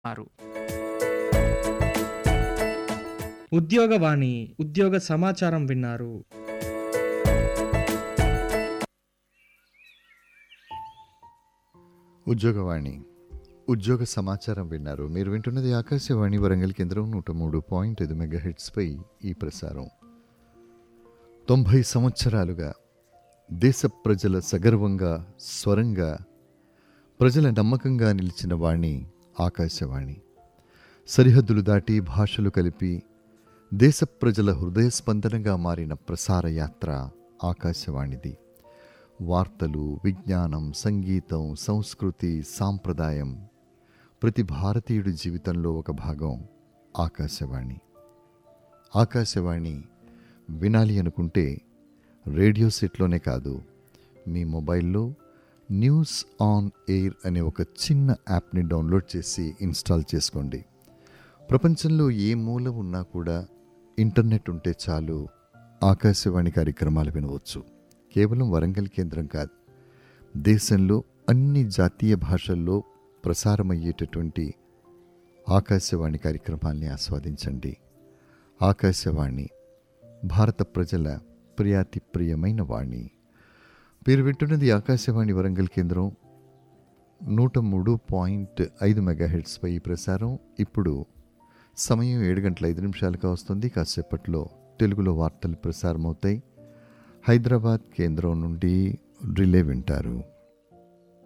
ఆరు ఉద్యోగవాణి ఉద్యోగ సమాచారం విన్నారు ఉద్యోగవాణి ఉద్యోగ సమాచారం విన్నారు మీరు వింటున్నది ఆకాశవాణి వరంగల్ కేంద్రం నూట మూడు పాయింట్ ఐదు మెగా హెడ్స్పై ఈ ప్రసారం తొంభై సంవత్సరాలుగా దేశ ప్రజల సగర్వంగా స్వరంగా ప్రజల నమ్మకంగా నిలిచిన వాణి ఆకాశవాణి సరిహద్దులు దాటి భాషలు కలిపి దేశ ప్రజల హృదయ స్పందనగా మారిన ప్రసార యాత్ర ఆకాశవాణిది వార్తలు విజ్ఞానం సంగీతం సంస్కృతి సాంప్రదాయం ప్రతి భారతీయుడి జీవితంలో ఒక భాగం ఆకాశవాణి ఆకాశవాణి వినాలి అనుకుంటే రేడియో సెట్లోనే కాదు మీ మొబైల్లో న్యూస్ ఆన్ ఎయిర్ అనే ఒక చిన్న యాప్ని డౌన్లోడ్ చేసి ఇన్స్టాల్ చేసుకోండి ప్రపంచంలో ఏ మూల ఉన్నా కూడా ఇంటర్నెట్ ఉంటే చాలు ఆకాశవాణి కార్యక్రమాలు వినవచ్చు కేవలం వరంగల్ కేంద్రం కాదు దేశంలో అన్ని జాతీయ భాషల్లో ప్రసారమయ్యేటటువంటి ఆకాశవాణి కార్యక్రమాల్ని ఆస్వాదించండి ఆకాశవాణి భారత ప్రజల ప్రియాతి ప్రియమైన వాణి మీరు వింటున్నది ఆకాశవాణి వరంగల్ కేంద్రం నూట మూడు పాయింట్ ఐదు మెగాహెడ్స్పై ఈ ప్రసారం ఇప్పుడు సమయం ఏడు గంటల ఐదు నిమిషాలుగా వస్తుంది కాసేపట్లో తెలుగులో వార్తలు ప్రసారమవుతాయి హైదరాబాద్ కేంద్రం నుండి రిలే వింటారు